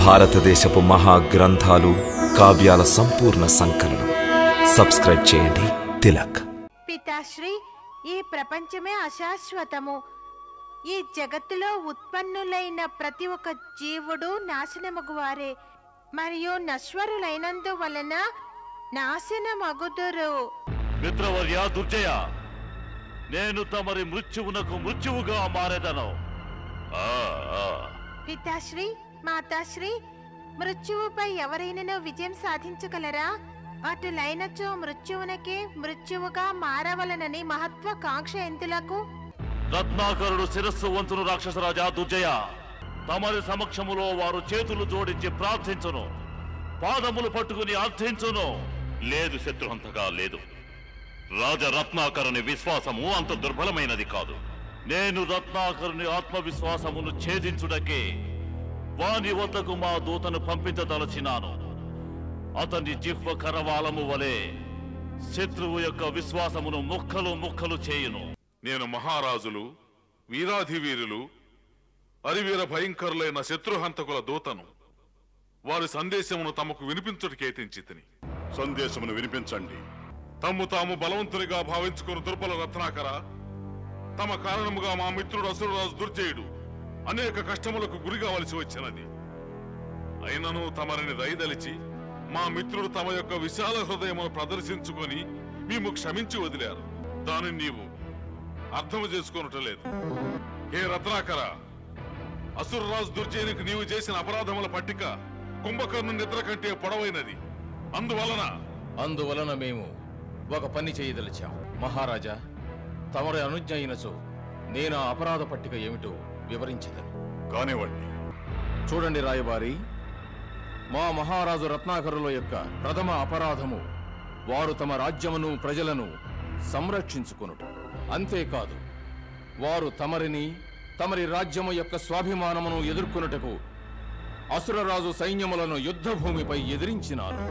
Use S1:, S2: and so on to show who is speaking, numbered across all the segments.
S1: భారతదేశపు మహా గ్రంథాలు కావ్యాల సంపూర్ణ సంకలనం సబ్స్క్రైబ్ చేయండి తిలక్
S2: పితాశ్రీ ఈ ప్రపంచమే అశాశ్వతము ఈ జగత్తులో ఉత్పన్నులైన ప్రతి ఒక్క జీవుడు నాశనమగువారే మరియు నశ్వరులైనందువలన నాశనమగుదురు
S3: మిత్రవర్య దుర్జయ నేను తమరి మృత్యువునకు మృత్యువుగా మారెదను ఆ, ఆ.
S2: పితాశ్రీ మాతాశ్రీ మృత్యువుపై ఎవరైనా విజయం సాధించగలరా అటులైనచో మృత్యువునకే మృత్యువుగా మారవలనని మహత్వాకాంక్ష ఎందులకు
S3: రత్నాకరుడు శిరస్సు వంతును రాక్షసరాజా దుర్జయ తమరి సమక్షములో వారు చేతులు జోడించి ప్రార్థించును పాదములు పట్టుకుని అర్థించును లేదు శత్రుహంతగా లేదు రాజ రత్నాకరుని విశ్వాసము అంత దుర్బలమైనది కాదు నేను రత్నాకరుని ఆత్మవిశ్వాసమును ఛేదించుటకే వాని వద్దకు మా దూతను పంపించదలచినాను అతని జిహ్వ కరవాలము వలె శత్రువు యొక్క విశ్వాసమును ముక్కలు ముక్కలు చేయును
S4: నేను మహారాజులు వీరాధివీరులు అరివీర భయంకరులైన శత్రుహంతకుల దూతను వారి సందేశమును తమకు వినిపించుటకేతించితిని
S5: సందేశమును వినిపించండి
S4: తమ్ము తాము బలవంతునిగా భావించుకుని దుర్బల రత్నాకర తమ కారణముగా మా మిత్రుడు అసురరాజు దుర్జయుడు అనేక కష్టములకు గురి కావలసి వచ్చినది అయినను తమరిని దయదలిచి మా మిత్రుడు తమ యొక్క విశాల హృదయమును ప్రదర్శించుకొని మేము క్షమించి వదిలారు దానిని నీవు అర్థము చేసుకొనటలేదు ఏ రత్నాకర అసురరాజు దుర్జయునికి నీవు చేసిన అపరాధముల పట్టిక కుంభకర్ణు నిద్ర కంటే పొడవైనది అందువలన
S6: అందువలన మేము ఒక పని చేయదలిచాం మహారాజా తమరి అనుజ్ఞ అయినచో నేను ఆ అపరాధ పట్టిక ఏమిటో వివరించదను
S5: కానివ్వండి
S6: చూడండి రాయబారి మా మహారాజు రత్నాకరుల యొక్క ప్రథమ అపరాధము వారు తమ రాజ్యమును ప్రజలను సంరక్షించుకొనుట అంతేకాదు వారు తమరిని తమరి రాజ్యము యొక్క స్వాభిమానమును ఎదుర్కొనుటకు అసురరాజు సైన్యములను యుద్ధభూమిపై ఎదిరించినారు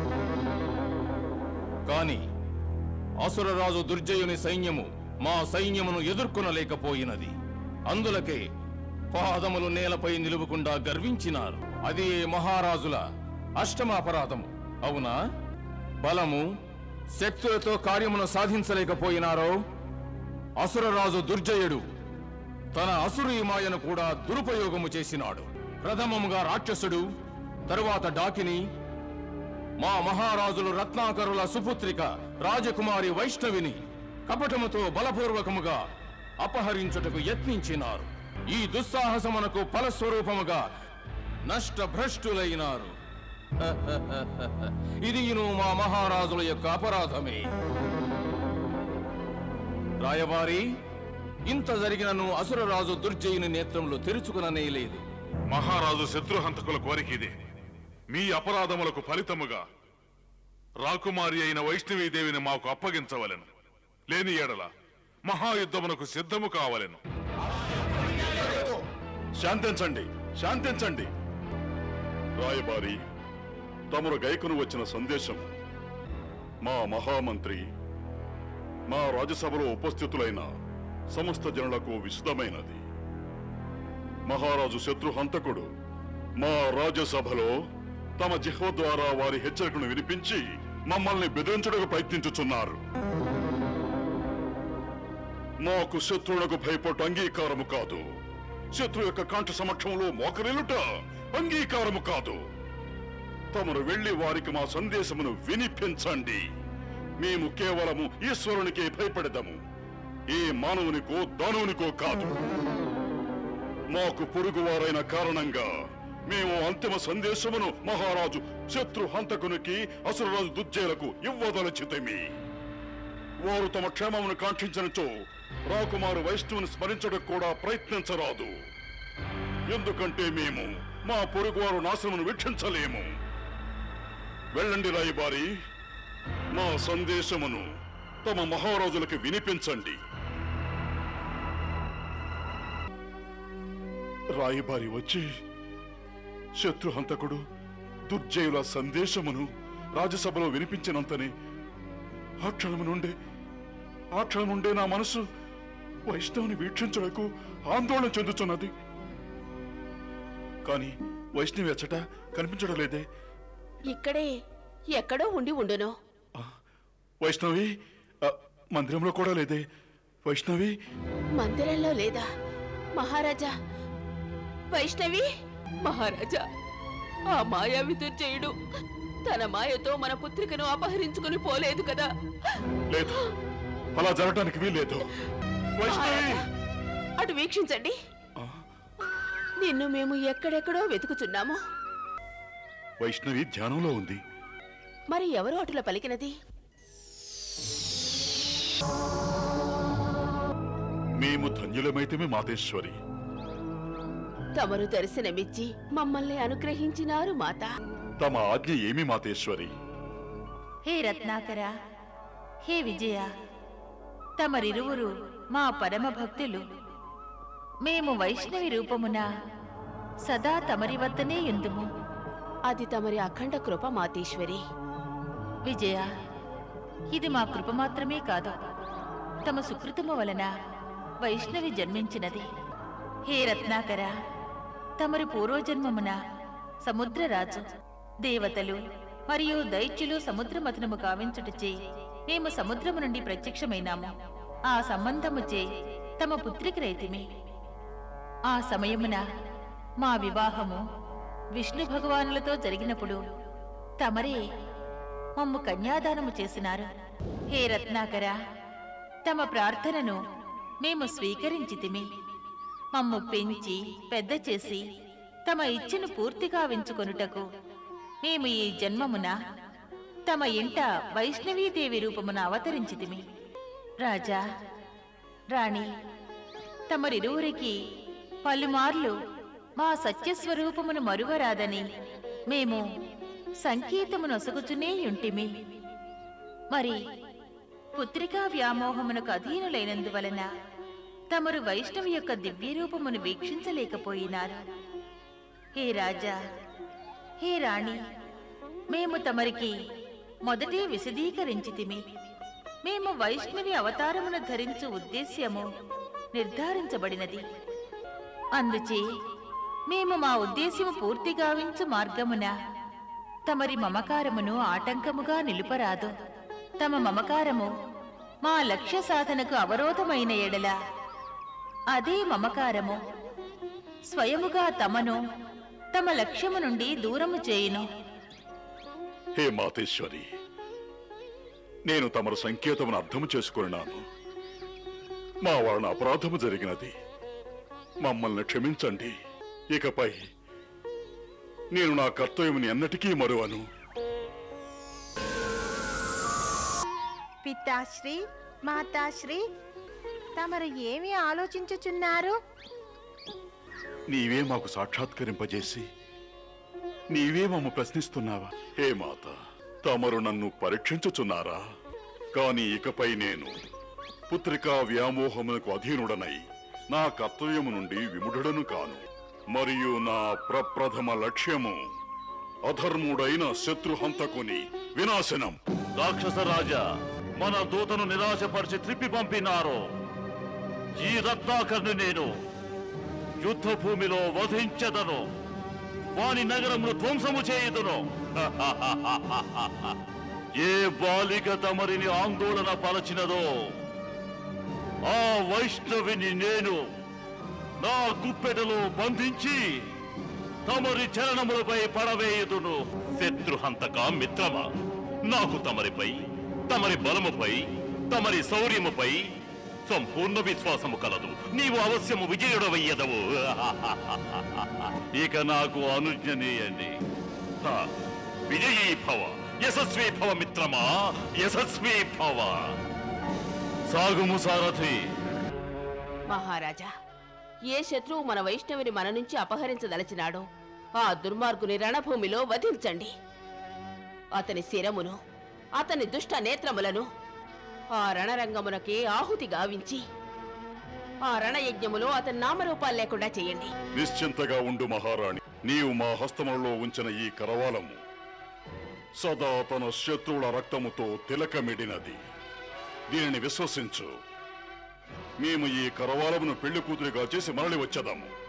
S6: కాని అసురరాజు దుర్జయుని సైన్యము మా సైన్యమును ఎదుర్కొనలేకపోయినది అందులకే పాదములు నేలపై నిలువకుండా గర్వించినారు అది మహారాజుల అష్టమ అపరాధము అవునా బలము శక్తులతో కార్యమును సాధించలేకపోయినారో అసురరాజు దుర్జయుడు తన అసురీ మాయను కూడా దురుపయోగము చేసినాడు ప్రథమముగా రాక్షసుడు తరువాత డాకిని మా మహారాజులు రత్నాకరుల సుపుత్రిక రాజకుమారి వైష్ణవిని కపటముతో బలపూర్వకముగా అపహరించుటకు యత్నించినారు ఈ దుస్సాహసమునకు ఫలస్వరూపముగా నష్టభ్రష్టులైనారు ఇదియును మా మహారాజుల యొక్క అపరాధమే రాయబారి ఇంత జరిగినను అసురరాజు దుర్జయుని నేత్రములు తెరుచుకుననే లేదు
S4: మహారాజు శత్రుహంతకుల కోరిక ఇదే మీ అపరాధములకు ఫలితముగా రాకుమారి అయిన వైష్ణవీదేవిని మాకు అప్పగించవలెను లేని ఎడల మహాయుద్ధమునకు సిద్ధము కావలెను
S5: శాంతించండి శాంతించండి రాయబారి తమరు గైకును వచ్చిన సందేశం మా మహామంత్రి మా రాజ్యసభలో ఉపస్థితులైన సమస్త జనులకు విశదమైనది మహారాజు శత్రు హంతకుడు మా రాజ్యసభలో తమ జిహ్వ ద్వారా వారి హెచ్చరికను వినిపించి మమ్మల్ని బెదిరించడానికి ప్రయత్నించుచున్నారు మాకు శత్రువులకు భయపడు అంగీకారము కాదు శత్రు యొక్క కాంఠ సమక్షంలో మోకరిల్లుట అంగీకారము కాదు తమరు వెళ్లి వారికి మా సందేశమును వినిపించండి మేము కేవలము ఈశ్వరునికే భయపడదాము ఏ మానవునికో దానవునికో కాదు మాకు పొరుగువారైన కారణంగా మేము అంతిమ సందేశమును మహారాజు శత్రు హంతకునికి అసురరాజు దుర్జయులకు ఇవ్వదలచితమి వారు తమ క్షేమమును కాంక్షించినచో రాకుమారు వైష్ణవుని స్మరించడం కూడా ప్రయత్నించరాదు ఎందుకంటే మేము మా పొరుగువారు నాశనమును వీక్షించలేము వెళ్ళండి రాయబారి మా సందేశమును తమ మహారాజులకు వినిపించండి రాయబారి వచ్చి శత్రుహంతకుడు దుర్జయుల సందేశమును రాజ్యసభలో వినిపించినంతనే ఆ క్షణము నుండే ఆ క్షణం నుండే నా మనసు వైష్ణవుని వీక్షించడానికి ఆందోళన చెందుతున్నది కానీ వైష్ణవి ఎచ్చట కనిపించడం లేదే
S7: ఇక్కడే ఎక్కడో ఉండి ఉండును
S5: వైష్ణవి ఆ, మందిరంలో కూడా లేదే వైష్ణవి
S7: మందిరంలో లేదా మహారాజా వైష్ణవి మహారాజా ఆ మాయావి దుర్జయుడు తన మాయతో మన పుత్రికను అపహరించుకుని పోలేదు కదా
S5: లేదు అలా జరగటానికి వీల్లేదు వైష్ణవి
S7: మహారాజా, అటు వీక్షించండి నిన్ను మేము ఎక్కడెక్కడో వెతుకుచున్నాము
S5: వైష్ణవి ధ్యానంలో ఉంది
S7: మరి ఎవరు అటుల పలికినది
S5: మేము ధన్యులమైతమే మాతేశ్వరి
S7: తమరు దర్శనమిచ్చి మమ్మల్ని అనుగ్రహించినారు మాత
S5: తమ ఆజ్ఞ ఏమి మాతేశ్వరి
S2: హే రత్నాకర హే విజయ తమరిరువురు మా పరమ భక్తులు మేము వైష్ణవి రూపమున సదా తమరి వద్దనే ఎందుము
S7: అది తమరి అఖండ కృప మాతేశ్వరి
S2: విజయ ఇది మా కృప మాత్రమే కాదు తమ సుకృతము వలన వైష్ణవి జన్మించినది హే రత్నాకర తమరి పూర్వజన్మమున సముద్రరాజు దేవతలు మరియు దైత్యులు సముద్రమథనము కావించుటచే మేము సముద్రము నుండి ప్రత్యక్షమైనాము ఆ సంబంధముచే తమ పుత్రికి రైతిమి ఆ సమయమున మా వివాహము విష్ణు భగవానులతో జరిగినప్పుడు తమరే మమ్ము కన్యాదానము చేసినారు హే రత్నాకర తమ ప్రార్థనను మేము స్వీకరించితిమి మమ్ము పెంచి పెద్ద చేసి తమ ఇచ్ఛను పూర్తిగా వించుకొనుటకు మేము ఈ జన్మమున తమ ఇంట వైష్ణవీదేవి రూపమున అవతరించితిమి రాజా రాణి తమరిరువురికి పలుమార్లు మా సత్యస్వరూపమును మరువరాదని మేము సంకేతము నొసగుచునే యుంటిమి మరి పుత్రికా వ్యామోహమునకు అధీనులైనందువలన తమరు వైష్ణవి యొక్క దివ్యరూపమును వీక్షించలేకపోయినారు హే రాజా హే రాణి మేము తమరికి మొదటే విశదీకరించితిమి మేము వైష్ణవి అవతారమును ధరించు ఉద్దేశ్యము నిర్ధారించబడినది అందుచే మేము మా ఉద్దేశ్యము పూర్తి గావించు మార్గమున తమరి మమకారమును ఆటంకముగా నిలుపరాదు తమ మమకారము మా లక్ష్య సాధనకు అవరోధమైన ఎడల అదే మమకారము స్వయముగా తమను తమ లక్ష్యము నుండి దూరము చేయును
S5: హే మాతేశ్వరి నేను తమరు సంకేతమును అర్థము చేసుకున్నాను మా వలన అపరాధము జరిగినది మమ్మల్ని క్షమించండి ఇకపై నేను నా కర్తవ్యముని ఎన్నటికీ మరువను
S2: పితాశ్రీ మాతాశ్రీ తమరు ఏమి ఆలోచించుచున్నారు
S5: నీవే మాకు సాక్షాత్కరింపజేసి నీవే మమ్మ ప్రశ్నిస్తున్నావా హే మాత తమరు నన్ను పరీక్షించుచున్నారా కాని ఇకపై నేను పుత్రికా వ్యామోహమునకు అధీనుడనై నా కర్తవ్యము నుండి విముఢుడను కాను మరియు నా ప్రప్రథమ లక్ష్యము అధర్ముడైన శత్రుహంతకుని వినాశనం
S3: రాక్షస రాజా మన దూతను నిరాశపరిచి త్రిప్పి పంపినారు ఈ రత్నాకర్ని నేను యుద్ధ భూమిలో వధించదను వాని నగరమును ధ్వంసము చేయుదును ఏ బాలిక తమరిని ఆందోళన పలచినదో ఆ వైష్ణవిని నేను నా గుప్పెటలో బంధించి తమరి చరణములపై పడవేయుదును శత్రుహంతక మిత్రమా నాకు తమరిపై తమరి బలముపై తమరి శౌర్యముపై సంపూర్ణ విశ్వాసము కలదు నీవు అవశ్యము విజయుడవయ్యదవు ఇక నాకు అనుజ్ఞనీయండి హ, విజయీ భవ యశస్వీ భవ మిత్రమా యశస్వీ భవ సాగుము సారథి
S7: మహారాజా ఏ శత్రువు మన వైష్ణవిని మన నుంచి అపహరించదలచినాడో ఆ దుర్మార్గుని రణభూమిలో వధించండి అతని శిరమును అతని దుష్ట నేత్రములను ఆ రణరంగమునకి ఆహుతి గావించి ఆ రణయజ్ఞములో అతని నామరూపాలు లేకుండా చేయండి
S5: నిశ్చింతగా ఉండు మహారాణి నీవు మా హస్తములలో ఉంచిన ఈ కరవాలము సదా తన శత్రువుల రక్తముతో తిలకమిడినది దీనిని విశ్వసించు మేము ఈ కరవాలమును పెళ్లి కూతురిగా చేసి మరలి వచ్చేదాము